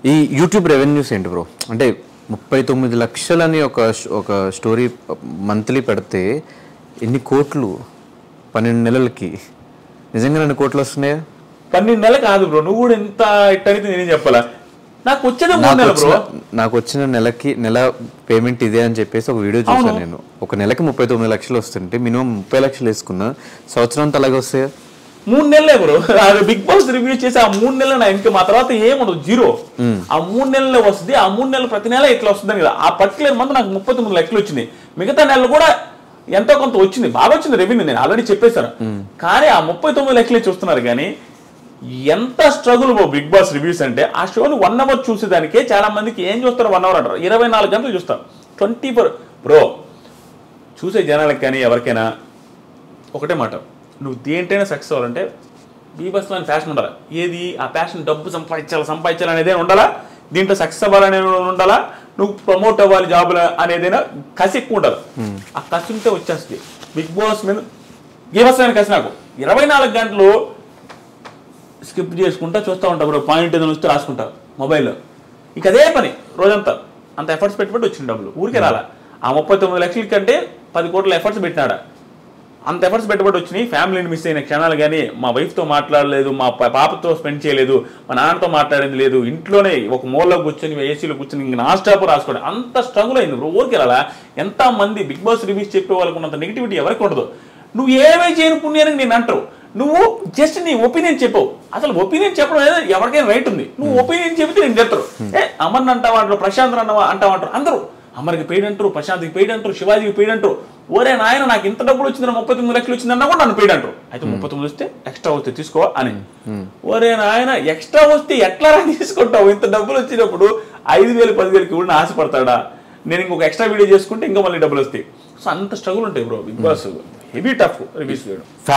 ఈ YouTube revenues ఏంటి bro అంటే ముప్పై తొమ్మిది లక్షలని ఒక ఒక స్టోరీ మంత్లీ పెడితే ఎన్ని కోట్లు పన్నెండు నెలలకి నిజంగా ఎన్ని కోట్లు వస్తున్నాయా పన్నెండు నెలలు కాదు బ్రో నువ్వు కూడా ఎంత ఇట్ అడిగితే నేనేం చెప్పాలా నాకు వచ్చేది మూడు నాకు నెలలు బ్రో వచ్చిన నాకు వచ్చిన నెలకి నెల పేమెంట్ ఇదే అని చెప్పేసి ఒక వీడియో చూసాను నేను ఒక నెలకి ముప్పై తొమ్మిది లక్షలు వస్తుంటే మినిమం ముప్పై లక్షలు వేసుకున్నా సంవత్సరం అంతా అలాగే వస్తాయా మూడు నెలలే బ్రో అది బిగ్ బాస్ రివ్యూ చేసి ఆ మూడు నెలలు నా ఇంకా మా తర్వాత ఏముండదు జీరో ఆ మూడు నెలలే వస్తుంది ఆ మూడు నెలలు ప్రతి నెల ఇట్లా వస్తుంది కదా ఆ పర్టికులర్ మంత్ నాకు ముప్పై తొమ్మిది లక్షలు వచ్చింది మిగతా నెలలు కూడా ఎంతో కొంత వచ్చింది బాగా వచ్చింది రెవెన్యూ నేను ఆల్రెడీ చెప్పేశాను కానీ ఆ ముప్పై తొమ్మిది లక్షలే చూస్తున్నారు కానీ ఎంత struggle bro Bigg Boss reviews అంటే ఆ షోని వన్ అవర్ చూసేదానికే చాలా మందికి ఏం చూస్తారు వన్ అవర్ అంటారు ఇరవై నాలుగు గంటలు చూస్తారు ట్వంటీ ఫోర్ బ్రో చూసే జనాలకు కానీ ఎవరికైనా ఒకటే మాట నువ్వు దేంటైనా సక్సెస్ అవ్వాలంటే బీబస్ అని ఫ్యాషన్ ఉండాలి ఏది ఆ ప్యాషన్ డబ్బు సంపాదించాలి సంపాదించాలి అనేదే ఉండాలా దీంట్లో సక్సెస్ అవ్వాలనే ఉండాలా నువ్వు ప్రమోట్ అవ్వాలి జాబ్ అనేదైనా కసి ఎక్కువ ఉండాలి ఆ కసి ఉంటే వచ్చేస్తుంది బిగ్ బాస్ మీద బీభత్సమైన కసి నాకు ఇరవై నాలుగు గంటలు స్కిప్ చేసుకుంటా చూస్తూ ఉంటా బ్రో పాయింట్ ఏదైనా వస్తే రాసుకుంటా మొబైల్లో ఇక అదే పని రోజంతా అంత ఎఫర్ట్స్ పెట్టుబడి వచ్చిన డబ్బులు ఊరికే రాలా ఆ ముప్పై తొమ్మిది లక్షల కంటే పది కోట్ల ఎఫర్ట్స్ పెట్టినాడా అంత ఎఫర్ట్స్ పెట్టుబడి వచ్చినాయి ఫ్యామిలీని మిస్ అయిన క్షణాలు కానీ మా వైఫ్తో మాట్లాడలేదు మా పా- పాపతో స్పెండ్ చేయలేదు మా నాన్నతో మాట్లాడింది లేదు ఇంట్లోనే ఒక మూలలో కూర్చొని ఏసీలో కూర్చొని ఇంక నా స్టాప్ రాసుకోండి అంత స్ట్రగుల్ అయింది బ్రో ఊరికి రాలా ఎంత మంది బిగ్ బాస్ రివ్యూస్ చెప్పే వాళ్ళకు ఉన్నంత నెగిటివిటీ ఎవరికి ఉండదు నువ్వు ఏమీ చేయని పుణ్యానికి నేను అంటావు నువ్వు జస్ట్ నీ ఒపీనియన్ చెప్పవు అసలు ఒపీనియన్ చెప్పడం అనేది ఎవరికైనా రైట్ ఉంది నువ్వు ఒపీనియన్ చెబితే నేను చెప్తారు ఏ అమర్ని అంటావా అంటారు ప్రశాంత్ అన్నవా అంటావా అంటారు అందరూ అమర్కి పెయిడ్ అంటారు ప్రశాంత్కి పెయిడ్ అంటారు శివాజీకి పెయిడ్ అంటారు ఓరే నాయన నాకు ఇంత డబ్బులు వచ్చింది ముప్పై తొమ్మిది లక్షలు వచ్చిందన్నా కూడా నన్ను పెయిడ్ అంటారు అయితే ముప్పై తొమ్మిది వస్తే ఎక్స్ట్రా వస్తే తీసుకో అని ఓరే నాయన ఎక్స్ట్రా వస్తే ఎట్లా రా తీసుకుంటావు ఇంత డబ్బులు వచ్చినప్పుడు ఐదు వేలు పదివేలకి కూడా ఆశపడతాడా నేను ఇంకొక ఎక్స్ట్రా వీడియో చేసుకుంటే ఇంకా మళ్ళీ డబ్బులు వస్తాయి సో అంత స్ట్రగుల్ ఉంటాయి bro Bigg Boss heavy tough reviews చేయడం